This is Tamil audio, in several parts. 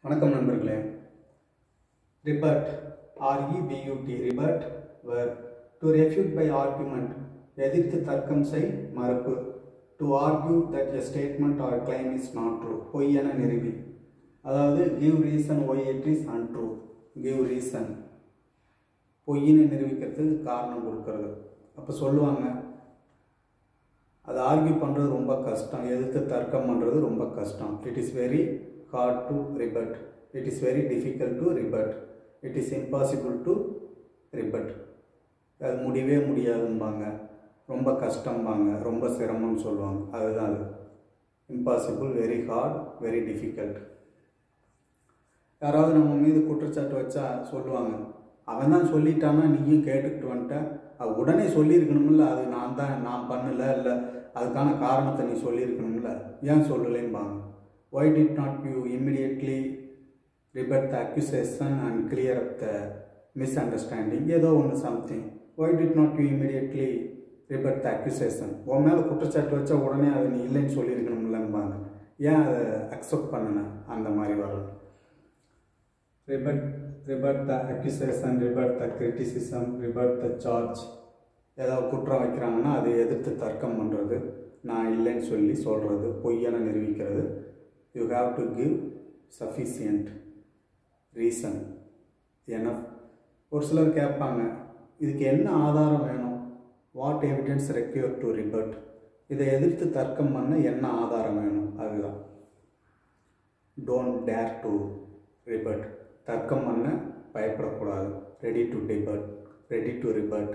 வணக்கம் நண்பர்களே rebut R E B U T rebut verb to refute by argument எதிர்த்து தர்க்கம் செய் மறுப்பு to argue that a statement or claim is not true பொய் என நிறுவி அதாவது give reason why it is untrue give reason பொய்யினை நிரூபிக்கிறதுக்கு காரணம் கொடுக்கறது அப்போ சொல்லுவாங்க அது ஆர்கியூ பண்ணுறது ரொம்ப கஷ்டம் எதிர்த்து தர்க்கம் பண்ணுறது ரொம்ப கஷ்டம் it is very hard to rebut it is very difficult to rebut it is impossible to rebut அது முடியவே முடியாதும்பாங்க ரொம்ப கஷ்டம்பாங்க ரொம்ப சிரமம்னு சொல்லுவாங்க அதுதான் அது impossible very hard very difficult யாராவது நம்ம மீது குற்றச்சாட்டு வச்சா சொல்லுவாங்க அவன் தான் சொல்லிட்டானா நீயும் கேட்டுக்கிட்டு வந்துட்ட அது உடனே சொல்லியிருக்கணும்ல அது நான் தான் நான் பண்ணல இல்லை அதுக்கான காரணத்தை நீ சொல்லியிருக்கணும்ல ஏன் சொல்லலைம்பாங்க why did not you immediately rebut the accusation and clear up the misunderstanding ஏதோ ஒன்று something why did not you immediately rebut the accusation உன் மேலே குற்றச்சாட்டு வச்சா உடனே அதை நீ இல்லைன்னு சொல்லியிருக்கணும்லம்பாங்க ஏன் அதை அக்செப்ட் பண்ணின அந்த மாதிரி வரலாம் rebut rebut the accusation rebut the criticism rebut the charge ஏதாவது குற்றம் வைக்கிறாங்கன்னா அதை எதிர்த்து தர்க்கம் பண்ணுறது நான் இல்லைன்னு சொல்லி சொல்கிறது பொய்யென நிரூபிக்கிறது you have to give sufficient reason enough ஒரு சிலர் கேட்பாங்க இதுக்கு என்ன ஆதாரம் வேணும் what evidence require to rebut இதை எதிர்த்து தர்க்கம் பண்ண என்ன ஆதாரம் வேணும் அதுதான் டோன்ட் டேர் டு ரிபட் தர்க்கம் பண்ண பயப்படக்கூடாது ready to debate ready to rebut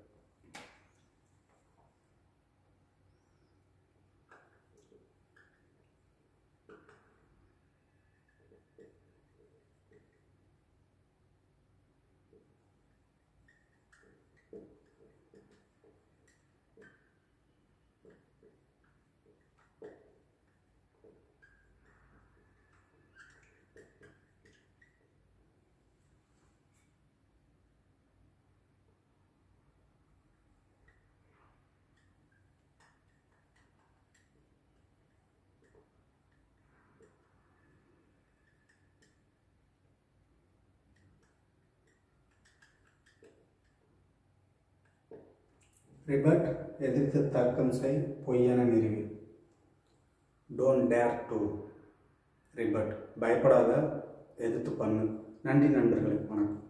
rebut எதிர்த்து தர்க்கம் செய் பொய்யென நிறுவி டோன்ட் டேர் டு ரிபட் பயப்படாத எதிர்த்து பண்ணு நன்றி நண்பர்களே வணக்கம்